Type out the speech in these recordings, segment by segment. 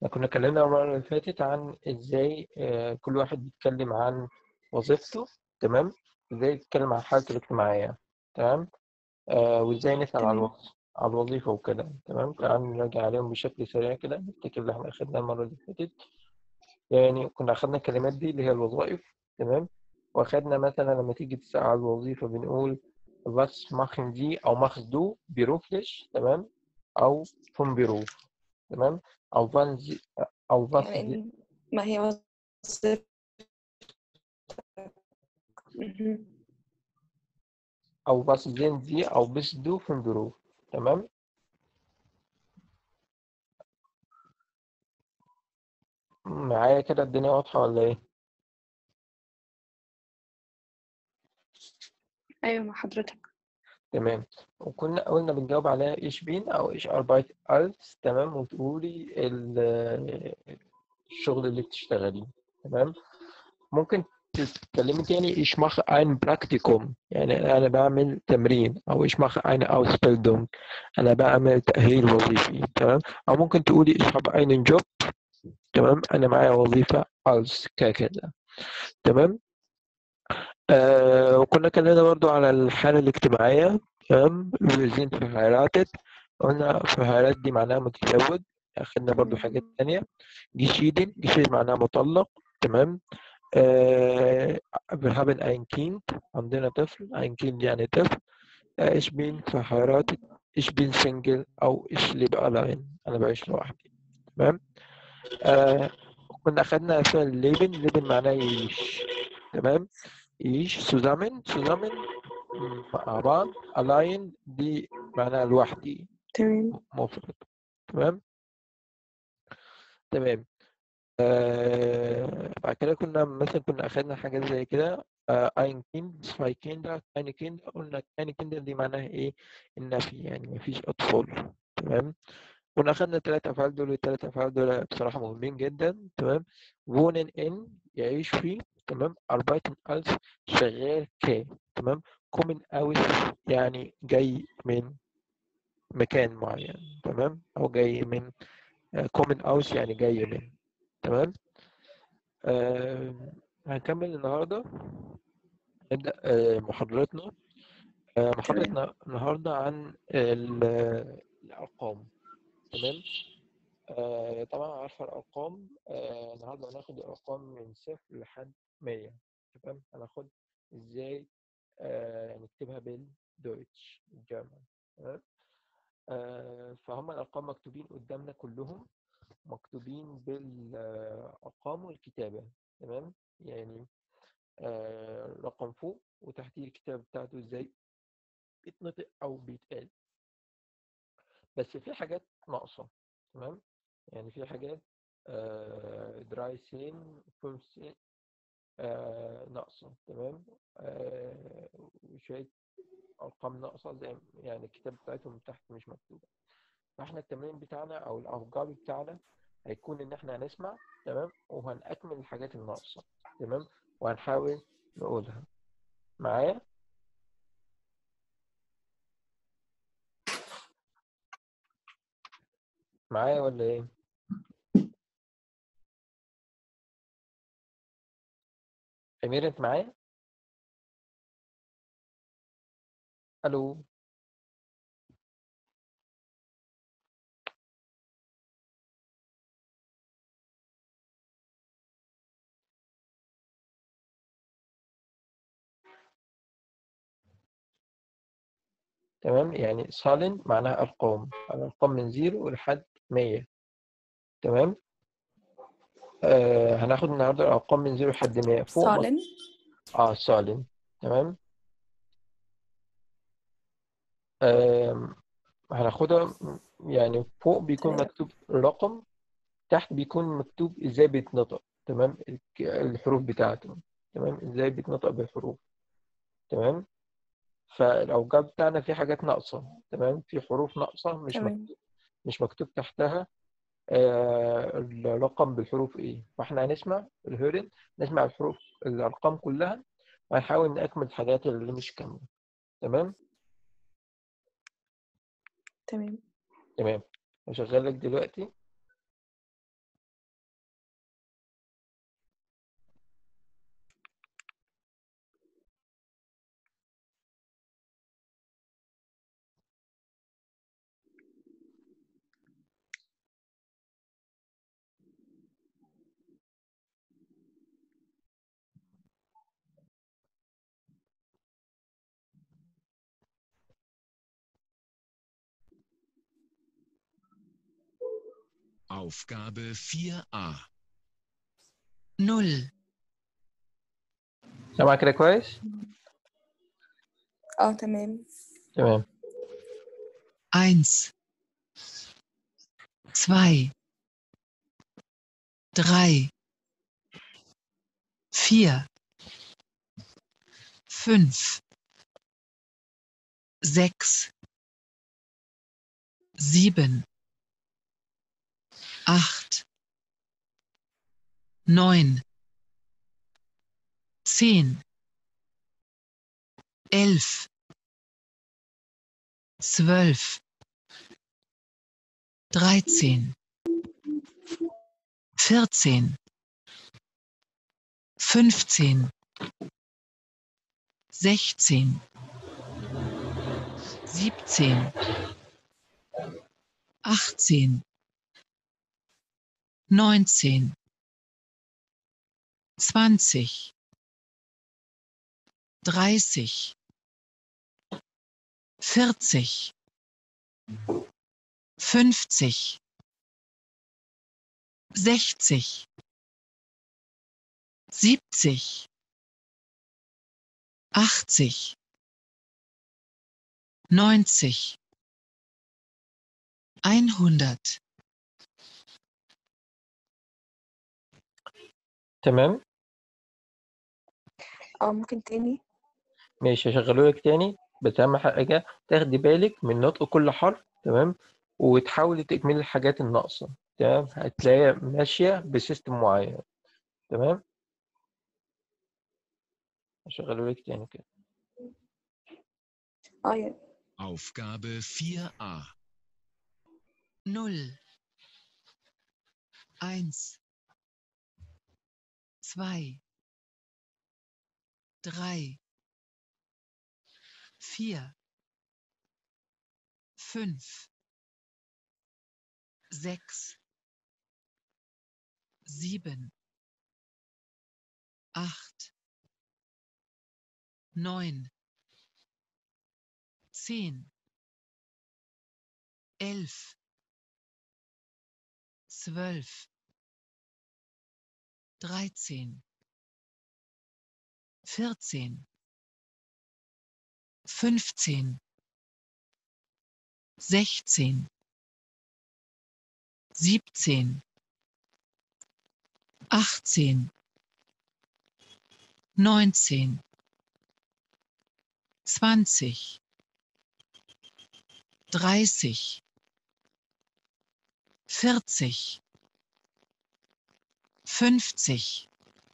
احنا كنا اتكلمنا المرة اللي فاتت عن ازاي آه، كل واحد بيتكلم عن وظيفته تمام ازاي يتكلم عن حالته الاجتماعية تمام آه وازاي نسأل على تمام الوظيفة على الوظيفة وكده تمام تعال نراجع عليهم بشكل سريع كده نفتكر اللي احنا أخدناه المرة اللي فاتت يعني كنا أخدنا الكلمات دي اللي هي الوظائف تمام وأخدنا مثلا لما تيجي تسأل على الوظيفة بنقول was machen Sie أو machst du beruflich تمام أو vom Beruf تمام أو wann Sie أو was Sie يعني ما هي وظيفتك مهم. أو was sind Sie أو bist du vom Beruf تمام معايا كده الدنيا واضحة ولا إيه؟ أيوة مع حضرتك تمام وكنا قلنا بنجاوب على إيش بين أو إيش أربعة ألف تمام وتقولي ال- الشغل اللي بتشتغليه تمام ممكن تتكلمي تاني إيش ماche ein Praktikum يعني أنا بعمل تمرين أو إيش mache eine Ausbildung أنا بعمل تأهيل وظيفي تمام أو ممكن تقولي إيش habe einen Job تمام أنا معايا وظيفة als كذا تمام آه وكنا اتكلمنا برضو على الحالة الاجتماعية تمام wir sind verheiratet قلنا verheiratet دي معناها متزوج أخدنا برضو حاجات مهم. تانية geschieden geschieden معناها مطلق تمام آه wir haben ein Kind عندنا طفل ein Kind يعني طفل آه ich bin verheiratet ich bin single أو ich lebe allein أنا بعيش لوحدي تمام آه كنا أخدنا فعل ليبن ليبن معناه يعيش تمام يعيش zusammen zusammen مع بعض allein دي معناها لوحدي تمام مفرد تمام تمام آه بعد كده كنا مثلا كنا أخدنا حاجات زي كده آه ein Kind zwei Kinder keine Kinder قلنا keine Kinder دي معناها إيه النفي يعني مفيش أطفال تمام كنا أخدنا التلات أفعال دول التلات أفعال دول بصراحة مهمين جدا تمام wohnen in يعيش فيه تمام arbeiten als شغال ك تمام kommen aus يعني جاي من مكان معين تمام أو جاي من آه، kommen aus يعني جاي من تمام آه هنكمل النهاردة نبدأ آه محاضرتنا آه تمام محاضرتنا النهاردة عن ال- الأرقام تمام آه طبعا عارفة الأرقام آه النهاردة هناخد الأرقام من صفر لحد مية تمام هناخد إزاي آه نكتبها بالدويتش بالجرمن تمام آه فهم الأرقام مكتوبين قدامنا كلهم مكتوبين بالأرقام والكتابة تمام يعني آه رقم فوق وتحتيه الكتابة بتاعته إزاي بيتنطق أو بيتقال بس في حاجات ناقصة تمام يعني في حاجات آه دراي سين فول سين آه ناقصة تمام آه وشوية أرقام ناقصة زي يعني الكتاب بتاعتهم تحت مش مكتوبة فاحنا التمرين بتاعنا أو الأفكار بتاعنا هيكون إن احنا هنسمع تمام وهنأكمل الحاجات الناقصة تمام وهنحاول نقولها معايا معايا ولا إيه؟ أمير أنت معايا؟ ألو تمام يعني سالن معناها أرقام الأرقام من زيرو لحد مية تمام آه هناخد النهاردة الأرقام من زيرو لحد مية فوق مك... صالن اه سالن تمام آه هناخدها م- يعني فوق بيكون تمام مكتوب رقم تحت بيكون مكتوب ازاي بيتنطق تمام الك- الحروف بتاعته تمام ازاي بيتنطق بالحروف تمام فالأوجاب بتاعنا في حاجات ناقصة تمام في حروف ناقصة مش تمام مكتوب مش مكتوب تحتها آه الرقم بالحروف ايه فاحنا هنسمع الهيرن نسمع الحروف الأرقام كلها وهنحاول نأكمل الحاجات اللي مش كاملة تمام تمام تمام هشغل لك دلوقتي Aufgabe 4a. null, سامع كده كويس اه تمام تمام eins, zwei, drei, vier, fünf, sechs, sieben, acht, neun, zehn, elf, zwölf, dreizehn, vierzehn, fünfzehn, sechzehn, siebzehn, achtzehn, neunzehn, zwanzig, dreißig, vierzig, fünfzig, sechzig, siebzig, achtzig, neunzig, einhundert, تمام اه ممكن تاني ماشي هشغله لك تاني بس اهم حاجه تاخدي بالك من نطق كل حرف تمام وتحاولي تكملي الحاجات الناقصه تمام هتلاقيها ماشيه بسيستم معين تمام هشغله لك تاني كده اه يعني Aufgabe 4a. null, eins, zwei, drei, vier, fünf, sechs, sieben, acht, neun, zehn, elf, zwölf, dreizehn, vierzehn, fünfzehn, sechzehn, siebzehn, achtzehn, neunzehn, zwanzig, dreißig, vierzig, fünfzig,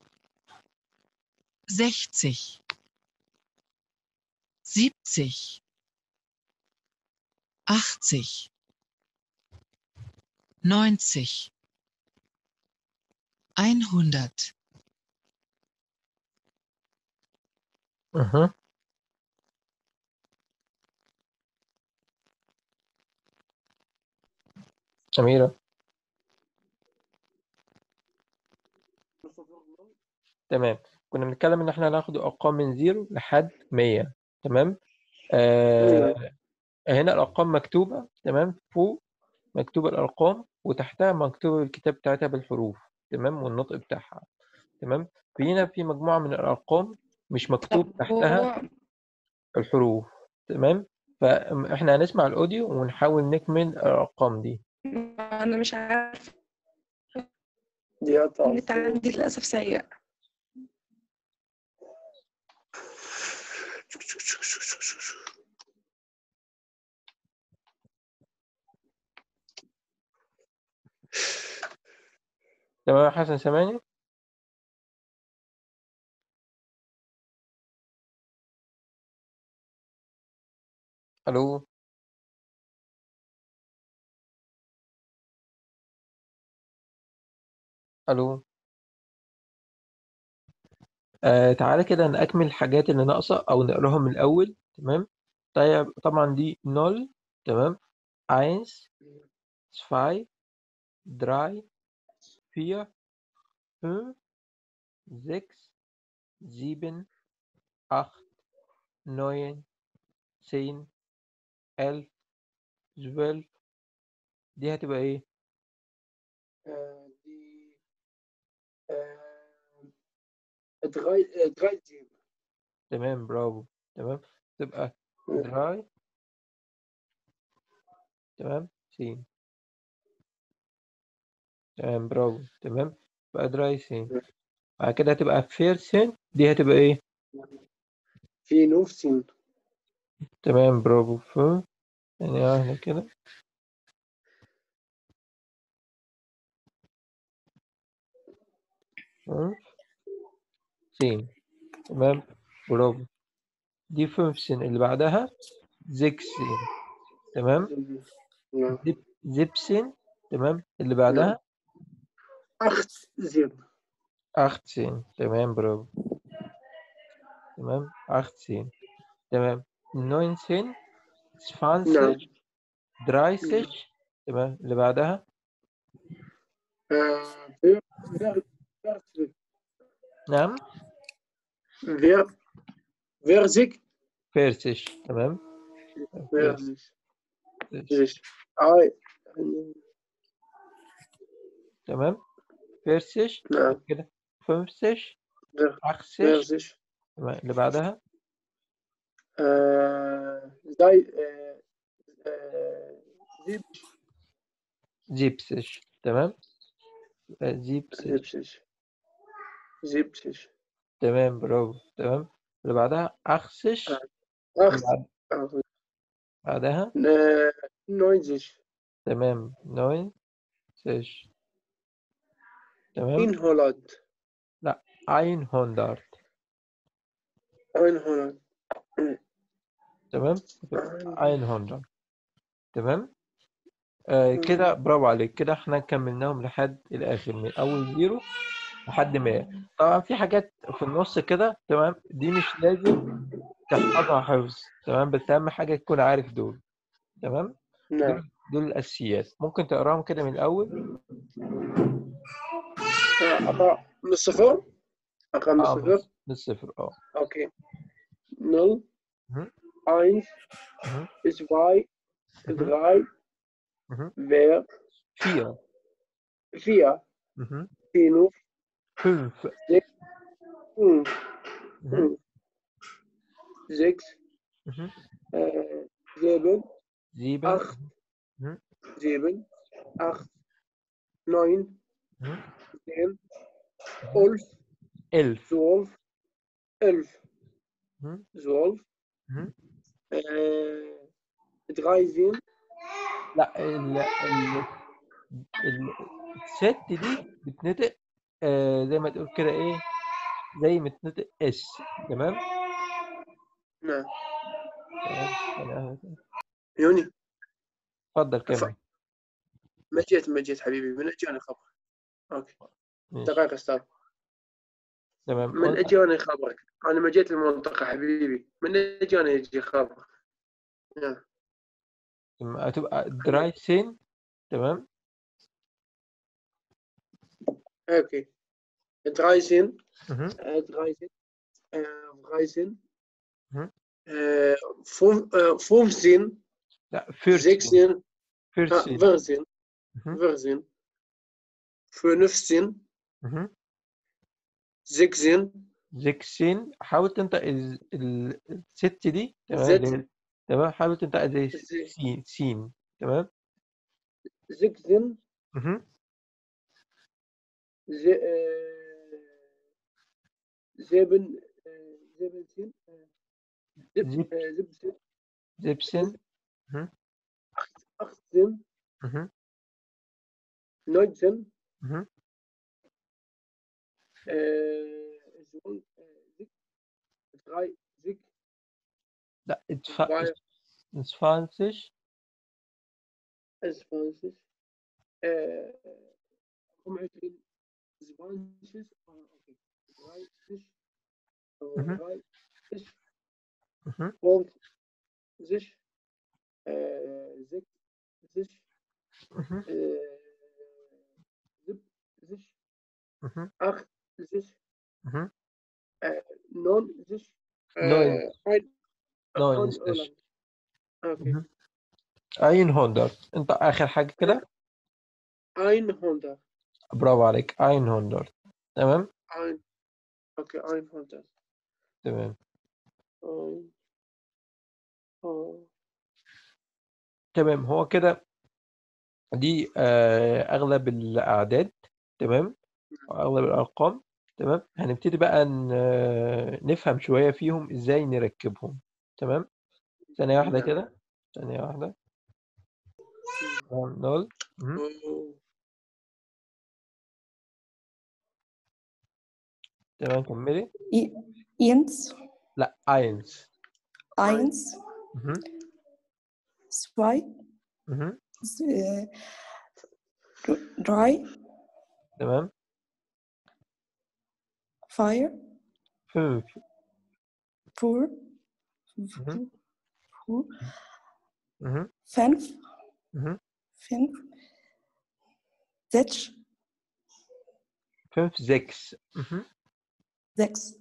sechzig, siebzig, achtzig, neunzig, einhundert, Mhm. أميرة تمام كنا بنتكلم إن إحنا هناخد أرقام من زيرو لحد مية تمام آه هنا الأرقام مكتوبة تمام فوق مكتوبة الأرقام وتحتها مكتوب الكتاب بتاعتها بالحروف تمام والنطق بتاعها تمام في هنا في مجموعة من الأرقام مش مكتوب طب تحتها هو الحروف تمام فإحنا هنسمع الأوديو ونحاول نكمل الأرقام دي انا مش عارفه دي قطع النت عندي للاسف سيء تمام يا حسن سامعني ألو ألو آه تعالى كده نأكمل الحاجات اللي ناقصة أو نقراها من الأول تمام طيب طبعا دي نول تمام eins zwei drei vier fünf sechs sieben acht neun zehn elf zwölf دي هتبقى ايه drei, äh, 13. تمام برافو تمام تبقى مم. دراي تمام سين تمام برافو تمام بقى دراي سين مم. بعد كده هتبقى فيرسن دي هتبقى ايه 15. تمام برافو ف يعني واحدة كده فünf zehn تمام برافو دي فünfzehn اللي بعدها sechzehn تمام Ja. زب- siebzehn تمام اللي بعدها 18. 18 تمام برافو تمام 18 تمام 19 نعم 20 30 تمام اللي بعدها Äh, wer, wer, wer, نعم wer, wer sich, 40 تمام wer 40 sich, sich, I, تمام 40 نعم كده 50 wer, wer 80 sich, تمام اللي بعدها äh, sei, äh, äh, sieb- 70 تمام يبقى 70 70, 70, تمام برافو تمام اللي بعدها 80 8, اللي بعد- also, بعدها äh, 90, تمام 90 تمام in Holland, 100 100, تمام 100 تمام آه كده برافو عليك كده احنا كملناهم لحد الاخر من اول زيرو لحد 100 طبعا في حاجات في النص كده تمام دي مش لازم تحفظها حفظ تمام بس اهم حاجه تكون عارف دول تمام نعم دول الاساسيات ممكن تقراهم كده من الاول آه، أقرأ من الصفر أقرأ من اه الصفر من من الصفر اه Okay. 0, Mhm. 1, Mhm. 2, Mhm. 3, Mhm. 4, vier 4, mhm. 5, fünf 5, mhm. 6, Mhm. 7, sieben Acht. Mhm. 7, 8, 9, Mhm. 10, 11, elf 12, 11, Mhm. 12, Mhm. äh, 13, لا ال ال ال- الست دي بتنطق آه زي ما تقول كده ايه زي ما تنطق اس تمام نعم تمام أنا- يوني اتفضل كمل ما جيت ما جيت حبيبي من أجاني خبر أوكي ماشي دقائق أستاذ تمام من قلت- أجاني خبرك أنا ما جيت المنطقة حبيبي من أجاني يجي خبر نعم تمام، هتبقى دراي سين تمام أوكي 13 مهم. äh, 13 äh, 13 Mhm. äh, fünf- äh, 15 لا فيرسين 16 آه، فيرسين 14 مهم. 14 15 مهم. 16 زيكسين حاول تنطق ال- ال- الست دي تمام زد. اللي هي- تمام حاول تنطق زي زي- سين سين تمام 16 مهم. ze- äh, sieben, äh, 17 äh, sieb- Sieb- äh, 17 زيبسين 18 مهم. 19 مهم. äh, zwölf, äh, sechs, drei, sechs, لا zwei, 20 zwanzig, äh, 25, 20, ah, okay, 30, äh, Mhm. 30, Mhm. 50, äh, 60, مهم. äh, 70, مهم. 80, مهم. äh, 90, Neun. äh, ein, Neun. Holland. Okay. مهم. عين هوندر انت اخر حاجه كده 100, برافو عليك عين هوندر تمام ein, اوكي einhundert تمام ein oh, تمام هو كده دي آه، أغلب الأعداد تمام وأغلب الأرقام تمام هنبتدي بقى ن- آه، نفهم شوية فيهم إزاي نركبهم تمام ثانية واحدة نعم. كده ثانية واحدة تمام، نقول مهم. oh, تمام كملي I- eins, لا اينز eins, مهم. zwei, مهم. äh, dr- drei, تمام vier, فünf vier, Mhm. vier, مهم. fünf, مهم. fünf, sechs, fünf sechs مهم. sechs,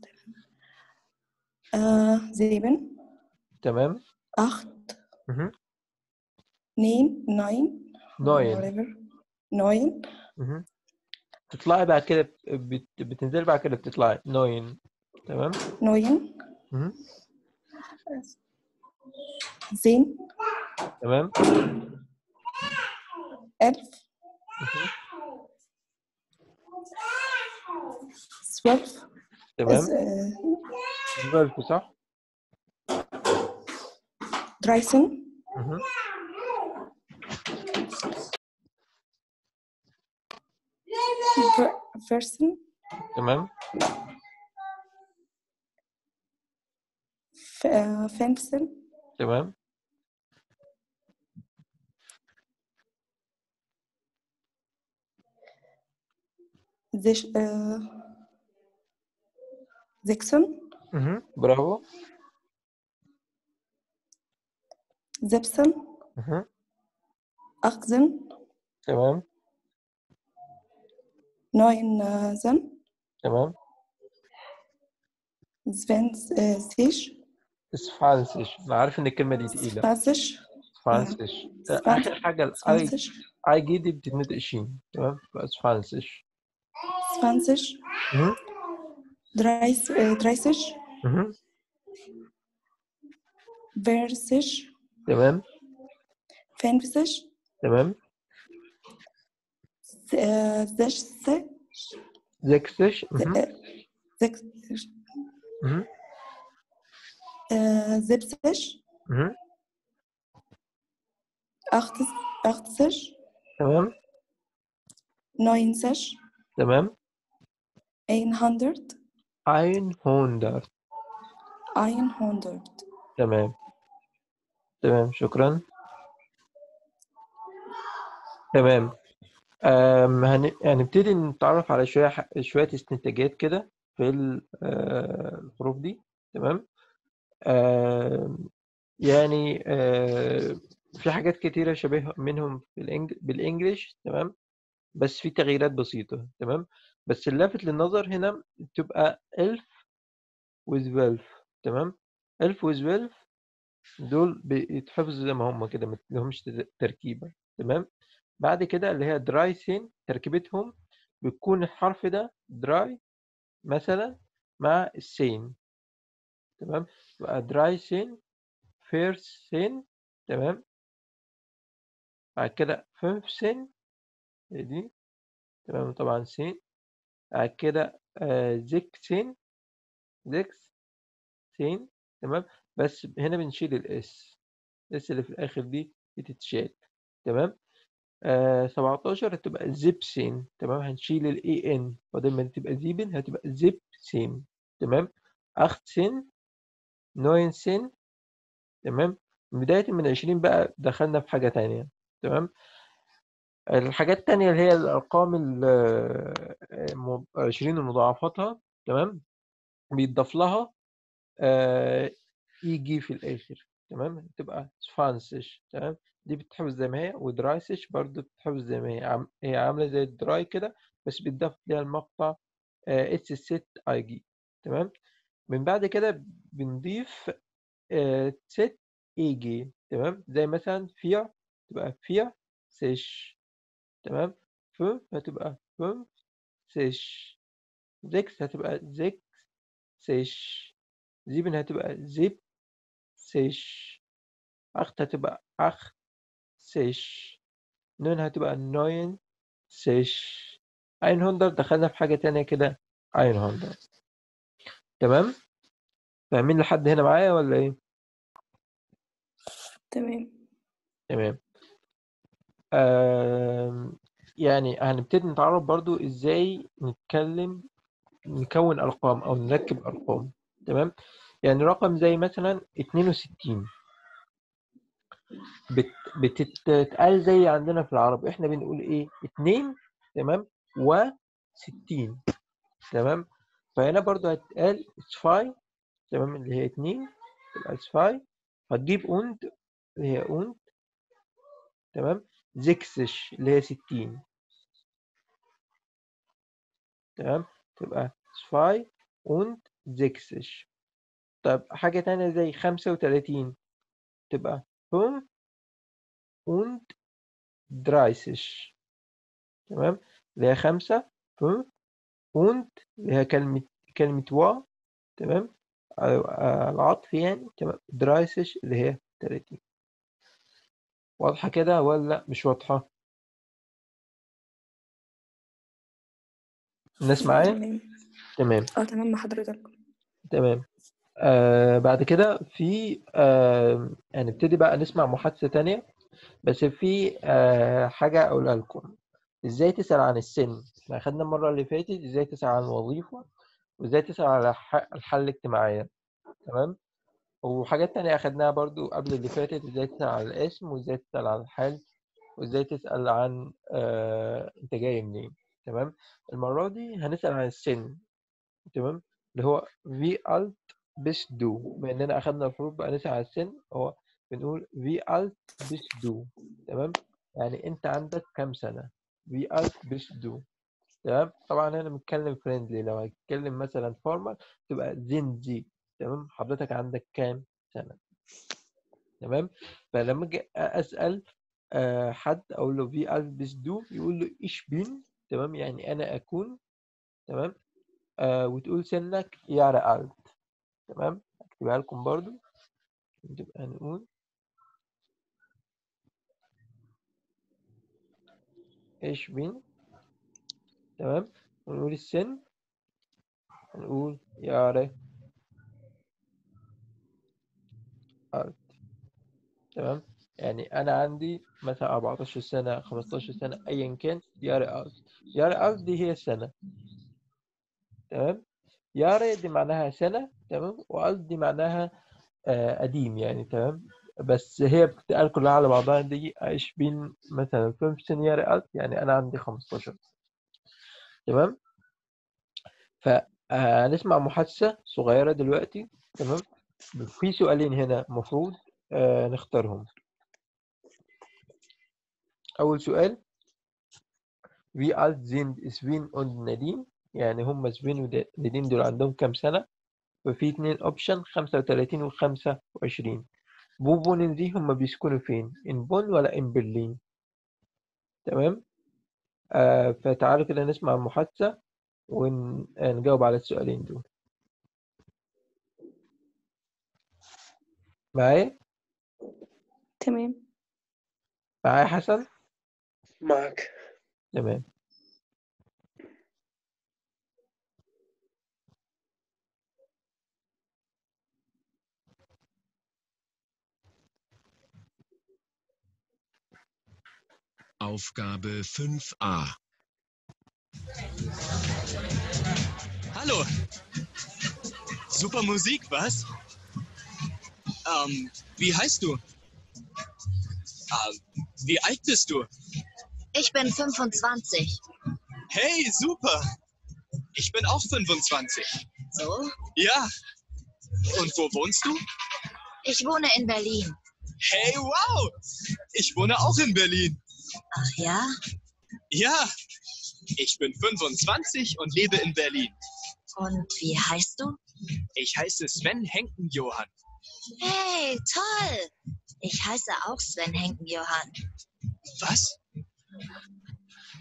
äh, sieben, تمام acht, مهم. neun, neun, neun whatever, neun, مهم. تطلعي بعد كده بت... بتنزلي بعد كده بتطلعي neun تمام neun, مهم. zehn, تمام elf, مهم. zwölf, تمام äh, zwölf صح dreizehn, مهم. ver- vierzehn, تمام f- äh, fünfzehn, تمام sech, äh, sechzehn, مهم. برافو siebzehn, مهم. achtzehn, تمام neunzehn, تمام zwanzig, اسفانسش انا عارف ان الكلمه دي تقيله zwanzig, اسفانسش Zwan- اخر حاجه الاي zwanzig, اي جي دي بتتنطق شين تمام تبقى اسفانسش zwanzig, مهم. dreißig, äh, dreißig, مهم. vierzig, تمام fünfzig, تمام äh, sechzig, سكسش مهم. äh, sechs, مهم. äh, siebzig, مهم. achtzig, achtzig, تمام neunzig, تمام einhundert, 100 einhundert. تمام تمام شكرا تمام أم هن... هنبتدي نتعرف على شوية ح- شوية استنتاجات كده في ال- آه، الحروف دي تمام آم، يعني آه، في حاجات كتيرة شبه منهم في الإنج... بالإنجليش تمام بس في تغييرات بسيطة تمام بس اللافت للنظر هنا تبقى ألف وزوالف تمام ألف وزوالف دول بيتحفظوا زي ما هم كده ما لهمش تر- تركيبة تمام بعد كده اللي هي دراي سين تركيبتهم بتكون الحرف ده دراي مثلا مع السين تمام يبقى دراي سين فيرس سين تمام بعد كده فنف سين هي دي تمام طبعا سين بعد كده آه زيك سين زيكس سين تمام بس هنا بنشيل الاس الاس اللي في الاخر دي بتتشال تمام آه 17 هتبقى زيب سين تمام هنشيل الاي ان بدل ما تبقى زيبن هتبقى زيب سين تمام اخت سين نوين سين تمام بداية من 20 بقى دخلنا في حاجة تانية تمام الحاجات التانية اللي هي الأرقام ال آه، م- 20 ومضاعفاتها تمام بيتضاف لها آه، يجي في الآخر تمام تبقى سفانسش تمام دي بتتحفظ زي ما هي ودرايسش برضو بتتحفظ زي ما هي عم... هي عاملة زي الدراي كده بس بيتضاف ليها المقطع اتس ست اي جي تمام من بعد كده بنضيف ست اي جي تمام زي مثلا فيا تبقى فيا سيش تمام فم هتبقى فم سيش زيكس هتبقى زيك سيش زيبن هتبقى زيب سيش أخت هتبقى أخ سيش نون هتبقى نوين سيش أين هندر دخلنا في حاجة تانية كده أين هندر تمام فاهمين لحد هنا معايا ولا إيه تمام تمام آم، يعني هنبتدي نتعرف برضو ازاي نتكلم نكون ارقام او نركب ارقام تمام يعني رقم زي مثلا 62 بت... بتتقال زي عندنا في العربي احنا بنقول ايه 2 تمام و60 تمام فهنا برضو هتقال سفاي تمام اللي هي 2 تبقى سفاي هتجيب اوند اللي هي اوند تمام زكسش اللي هي 60 تمام تبقى سفاي und زكسش طب حاجة تانية زي 35 تبقى fünf und dreißig تمام اللي هي خمسة fünf und اللي هي كلمة كلمة و تمام أو- آه، العطف يعني تمام dreißig اللي هي 30 واضحة كده ولا مش واضحة؟ الناس معايا؟ تمام تمام اه تمام مع حضرتك تمام آه بعد كده في آه هنبتدي بقى نسمع محادثة تانية بس في آه حاجة أقولها لكم إزاي تسأل عن السن احنا أخدنا المرة اللي فاتت إزاي تسأل عن الوظيفة وإزاي تسأل على ح- الحالة الاجتماعية تمام وحاجات تانية أخدناها برضو قبل اللي فاتت إزاي تسأل عن الاسم وإزاي تسأل عن الحال وإزاي تسأل عن آه أنت جاي منين تمام المرة دي هنسأل عن السن تمام اللي هو wie alt bist du بما اننا اخدنا الحروف بقى نسأل على السن هو بنقول wie alt bist du تمام يعني انت عندك كام سنة wie alt bist du تمام طبعا هنا بنتكلم فريندلي لو هتكلم مثلا فورمال تبقى sind sie تمام حضرتك عندك كام سنة تمام فلما اجي اسال آه، حد اقول له wie alt bist du يقول له ich bin تمام يعني انا اكون تمام آه وتقول سنك يارا ألت تمام اكتبها لكم برضو تبقى نقول ايش بين تمام ونقول السن هنقول يارا ألت تمام يعني أنا عندي مثلا 14 سنة 15 سنة أيا كان يارا ألت يارا ألت دي هي السنة تمام يارا دي معناها سنة تمام وألت دي معناها آه قديم يعني تمام بس هي بتتقال كلها على بعضها دي عايش بين مثلا 15 يارا ألت يعني أنا عندي 15 تمام فهنسمع محادثة صغيرة دلوقتي تمام في سؤالين هنا المفروض آه نختارهم أول سؤال Wie alt sind Sven und Nadine يعني هم سفين ونادين دول عندهم كام سنة وفي اتنين اوبشن 35 و 25 wo wohnen sie هم بيسكنوا فين in بون ولا in برلين تمام آه فتعالوا كده نسمع المحادثة ونجاوب على السؤالين دول معايا تمام معايا حسن معك تمام Aufgabe 5a. Hallo. Super Musik, was? Ähm, wie heißt du? Ähm, wie alt bist du? Ich bin 25. Hey, super. Ich bin auch 25. So? Ja. Und wo wohnst du? Ich wohne in Berlin. Hey, wow. Ich wohne auch in Berlin. Ach ja? Ja. Ich bin 25 und lebe in Berlin. Und wie heißt du? Ich heiße Sven Henken-Johann. Hey, toll! Ich heiße auch Sven Henken-Johann. Was?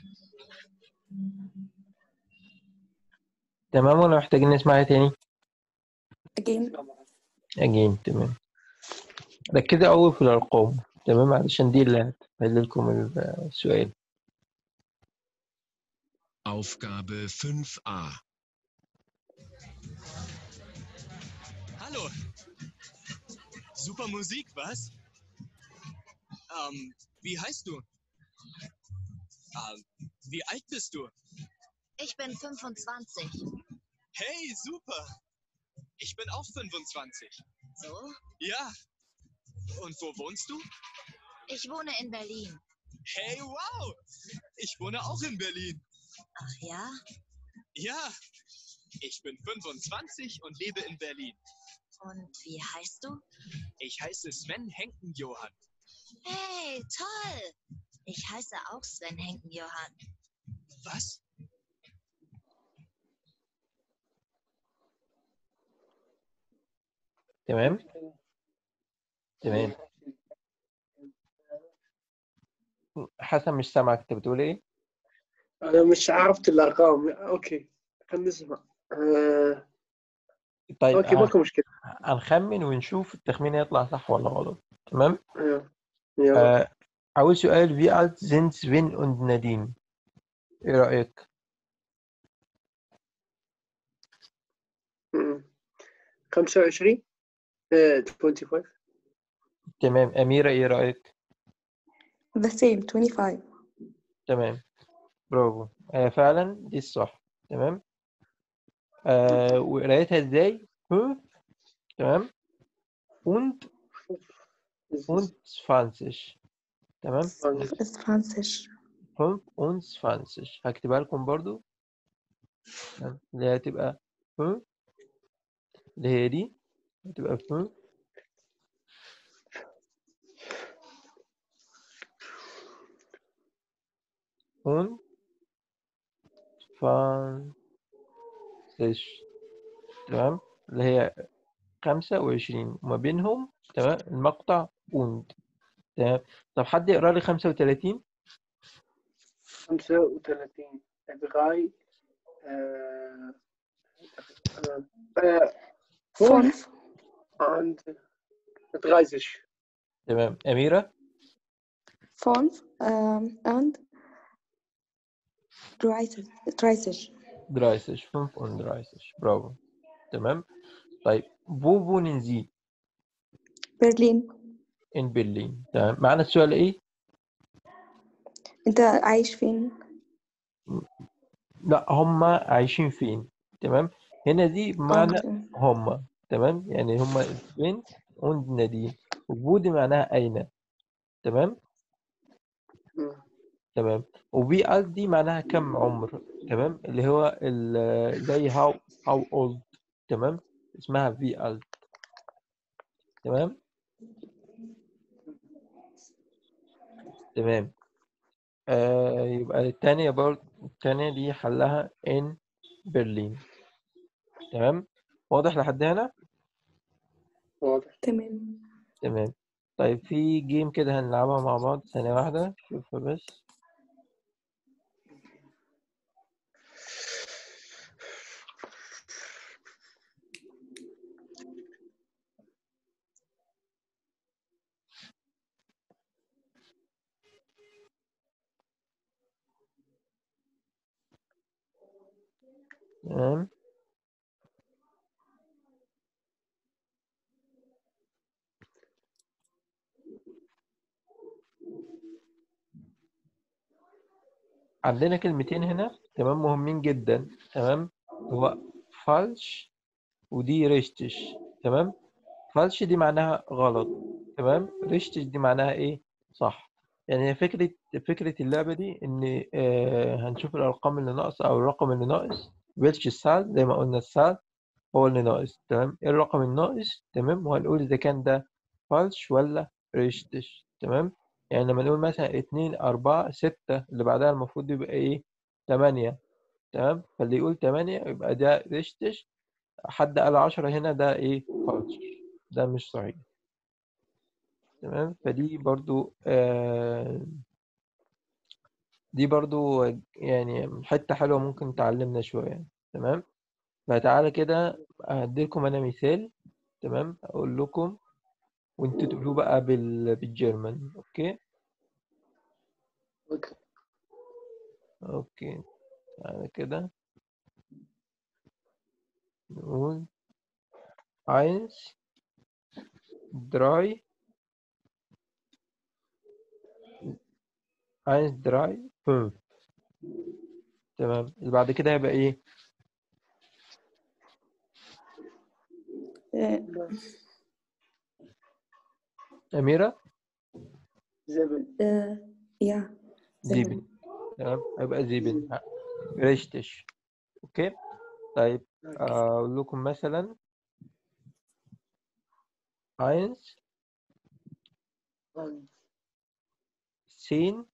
تمام ولا محتاجين نسمعها تاني again again تمام ركزوا أوي في الأرقام تمام علشان دي اللي هتحل لكم السؤال Aufgabe 5a. Hallo. Super Musik, was? Ähm, wie heißt du? Ähm, wie alt bist du? Ich bin 25. Hey, super. Ich bin auch 25. So? Ja. Und wo wohnst du? Ich wohne in Berlin. Hey, wow. Ich wohne auch in Berlin. Ach ja? Ja. Ich bin 25 und lebe in Berlin. Und wie heißt du? Ich heiße Sven Henken-Johann. Hey, toll! Ich heiße auch Sven Henken-Johann. Was? تمام تمام حسن مش سامعك انت بتقول ايه انا مش عرفت الارقام اوكي خلينا نسمع آه، طيب اوكي هن- ماكو مشكله هنخمن ونشوف التخمين يطلع صح ولا غلط تمام يلا. يلا آه أول سؤال wie alt sind Sven und Nadine ايه رأيك مم. 25 آه، 25 تمام أميرة ايه رأيك the same 25 تمام برافو آه فعلا دي الصح تمام آه وقرايتها ازاي fünf تمام und und 20 تمام 20 25 هكتبها لكم برضو تمام؟ اللي هي هتبقى 5 اللي هي دي هتبقى 5 und 20 تمام اللي هي 25 وما بينهم تمام المقطع und تمام طب حد يقرا لي 35 35 3 آه، آه، 5 5 and 30 تمام أميرة 5 um, and 30 30 30 35 برافو تمام طيب wo wohnen Sie برلين in Berlin تمام معنا السؤال ايه انت عايش فين لا هم عايشين فين تمام هنا دي اه بمعنى تمام. هم تمام يعني هم فين und نادين wo دي معناها أين تمام مم. تمام وبي alt دي معناها كم عمر تمام اللي هو ال- زي how how old تمام اسمها في alt تمام تمام آه يبقى التانية برضه التانية دي حلها in برلين تمام واضح لحد هنا واضح تمام تمام طيب في جيم كده هنلعبها مع بعض ثانية واحدة شوفها بس تمام عندنا كلمتين هنا تمام مهمين جدا تمام هو فالش ودي ريشتش تمام فالش دي معناها غلط تمام ريشتش دي معناها ايه صح يعني هي فكرة فكرة اللعبة دي ان آه هنشوف الارقام اللي ناقصة او الرقم اللي ناقص ويلش السال زي ما قلنا السال هو اللي ناقص تمام ايه الرقم الناقص تمام وهنقول اذا كان ده فالش ولا ريشتش تمام يعني لما نقول مثلا اتنين أربعة ستة اللي بعدها المفروض يبقى إيه تمانية تمام فاللي يقول تمانية يبقى ده ريشتش حد قال عشرة هنا ده إيه فالش ده مش صحيح تمام فدي برضو آه دي برضو يعني حتة حلوة ممكن تعلمنا شوية تمام فتعالى كده هديلكم انا مثال تمام اقول لكم وانتوا تقولوه بقى بال... بالجيرمان اوكي اوكي اوكي تعالى كده نقول eins drei eins drei fünf تمام اللي بعد كده هيبقى ايه آه، أميرة زبن آه، يا زيبن تمام هيبقى زيبن ها، ريشتش اوكي طيب اقول لكم مثلا eins zehn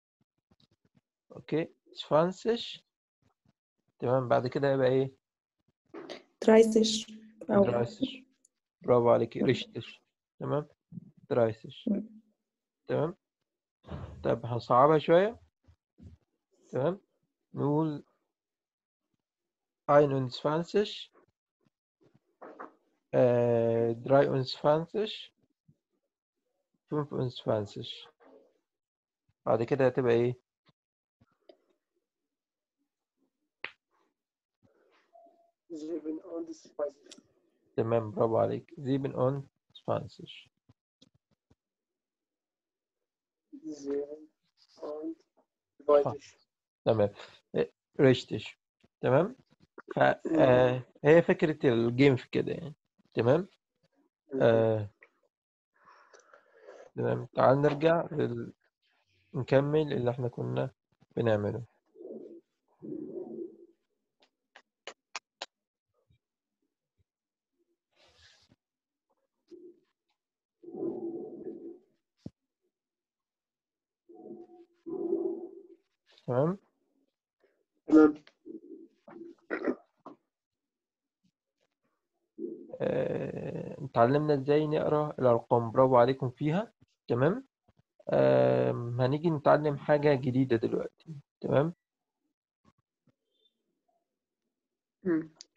اوكي 20 تمام بعد كده هيبقى ايه درايسش أو درايسش برافو عليك ريشتش تمام درايسش مم. تمام طيب هنصعبها شوية تمام نقول 21 äh, 23 25 بعد كده هتبقى ايه زبن und spicy تمام برافو عليك 27 زبن und weiter تمام إيه، richtig تمام فهي فكرة الجيم في كده يعني تمام آه. تمام تعال نرجع لل... نكمل اللي احنا كنا بنعمله تمام تمام آه، اتعلمنا ازاي نقرا الارقام برافو عليكم فيها تمام آم، هنيجي نتعلم حاجة جديدة دلوقتي تمام مم.